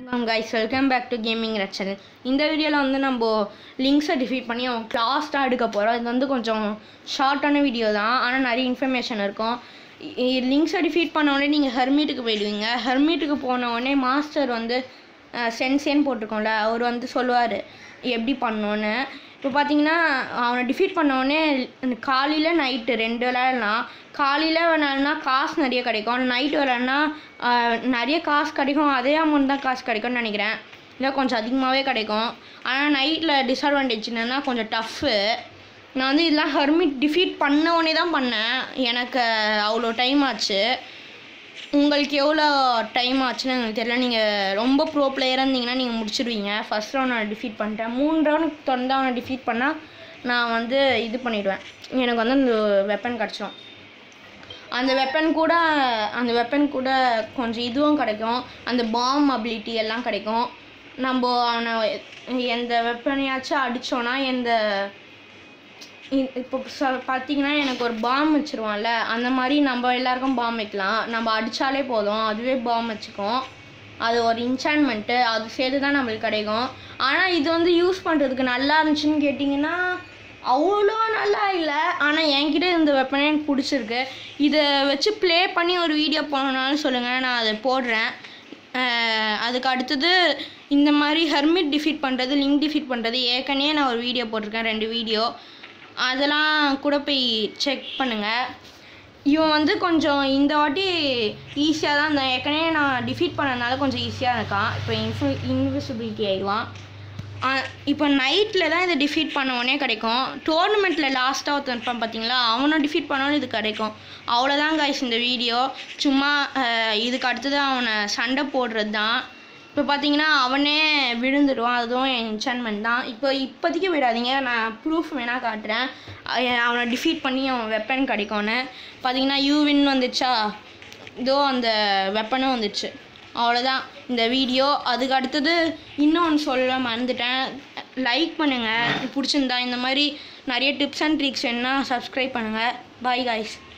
வணக்கம் guys welcome back to gaming red channel இந்த வீடியோவில் வந்து நம்ம லிங்க்ஸை டிஃபீட் பண்ணி அவன் கிளாஸ் தான் எடுக்க போகிறோம் இது வந்து கொஞ்சம் ஷார்ட்டான வீடியோ தான் ஆனால் நிறைய இன்ஃபர்மேஷன் இருக்கும் லிங்க்ஸை டிஃபீட் பண்ண உடனே நீங்கள் ஹெர்மீட்டுக்கு போயிடுவீங்க ஹெர்மீட்டுக்கு போன உடனே மாஸ்டர் வந்து சென்சேன்னு போட்டிருக்கோம்ல அவர் வந்து சொல்லுவார் எப்படி பண்ணணுன்னு இப்போ பார்த்தீங்கன்னா அவனை டிஃபீட் பண்ண உடனே காலையில் நைட்டு ரெண்டு விளையாடலாம் காலையில் விளையாடினா காசு நிறைய கிடைக்கும் நைட்டு விளையாடினா நிறைய காசு கிடைக்கும் அதே அமௌண்ட் தான் காசு கிடைக்கும்னு நினைக்கிறேன் இல்லை கொஞ்சம் அதிகமாகவே கிடைக்கும் ஆனால் நைட்டில் டிஸ்அட்வான்டேஜ் என்னென்னா கொஞ்சம் டஃப்பு நான் வந்து இதெல்லாம் ஹெர்மிட் டிஃபீட் பண்ண உடனே தான் பண்ணேன் எனக்கு அவ்வளோ டைம் ஆச்சு உங்களுக்கு எவ்வளோ டைம் ஆச்சுன்னு எனக்கு தெரியல நீங்கள் ரொம்ப ப்ரோ பிளேயராக இருந்தீங்கன்னா நீங்கள் முடிச்சிடுவீங்க ஃபஸ்ட் ரவுண்ட் நான் டிஃபீட் பண்ணிட்டேன் மூணு ரவுண்ட் தொடர்ந்து அவனை டிஃபீட் பண்ணால் நான் வந்து இது பண்ணிவிடுவேன் எனக்கு வந்து அந்த வெப்பன் கிடச்சிரும் அந்த வெப்பன் கூட அந்த வெப்பன் கூட கொஞ்சம் இதுவும் கிடைக்கும் அந்த பாம் அபிலிட்டி எல்லாம் கிடைக்கும் நம்ம அவனை எந்த வெப்பனையாச்சும் அடித்தோன்னா எந்த இ- இப்போ ச பார்த்தீங்கன்னா எனக்கு ஒரு பாம் வச்சுருவான்ல அந்த மாதிரி நம்ம எல்லாருக்கும் பாம் வைக்கலாம் நம்ம அடித்தாலே போதும் அதுவே பாம் வச்சுக்கும் அது ஒரு இன்சான்மெண்ட்டு அது சேர்த்து தான் நம்மளுக்கு கிடைக்கும் ஆனால் இது வந்து யூஸ் பண்ணுறதுக்கு நல்லா இருந்துச்சுன்னு கேட்டிங்கன்னா அவ்வளோ நல்லா இல்லை ஆனால் என்கிட்ட இந்த வெப்பனே எனக்கு பிடிச்சிருக்கு இதை வச்சு ப்ளே பண்ணி ஒரு வீடியோ போடணுன்னாலும் சொல்லுங்கள் நான் அதை போடுறேன் அஹ் அதுக்கு அடுத்தது இந்த மாதிரி ஹெர்மிட் டிஃபீட் பண்ணுறது லிங்க் டிஃபீட் பண்ணுறது ஏற்கனவே நான் ஒரு வீடியோ போட்டிருக்கேன் ரெண்டு வீடியோ அதெல்லாம் கூட போய் செக் பண்ணுங்கள் இவன் வந்து கொஞ்சம் இந்த வாட்டி ஈஸியாக தான் இருந்தான் ஏற்கனவே நான் டிஃபீட் பண்ணனால கொஞ்சம் ஈஸியாக இருக்கான் இப்போ இன்ஃபு இன்விசிபிலிட்டி ஆயிடுவான் இப்போ நைட்டில் தான் இதை டிஃபீட் பண்ண உடனே கிடைக்கும் டோர்னமெண்ட்டில் லாஸ்ட்டாக ஒருத்தன் இருப்பான் பார்த்தீங்களா அவனை டிஃபீட் பண்ணோன்னு இது கிடைக்கும் அவ்வளோதான் காய்ஸ் இந்த வீடியோ சும்மா அஹ், இதுக்கு அடுத்தது அவனை சண்டை போடுறது தான் இப்போ பார்த்தீங்கன்னா அவனே விழுந்துடுவான் அதுவும் என்சான்மெண்ட் தான் இப்போ இப்போதைக்கு விடாதீங்க நான் ப்ரூஃப் வேணால் காட்டுறேன் அஹ், அவனை டிஃபீட் பண்ணி அவன் வெப்பன் கிடைக்கும்னு பார்த்தீங்கன்னா யூவின் வந்துச்சா இதோ அந்த வெப்பனும் வந்துச்சு அவ்வளோதான் இந்த வீடியோ அதுக்கு அடுத்தது இன்னொன்று சொல்ல மறந்துட்டேன் லைக் பண்ணுங்கள் பிடிச்சிருந்தா இந்த மாதிரி நிறைய டிப்ஸ் அண்ட் ட்ரிக்ஸ் வேணுன்னா சப்ஸ்கிரைப் பண்ணுங்கள் பாய் காய்ஸ்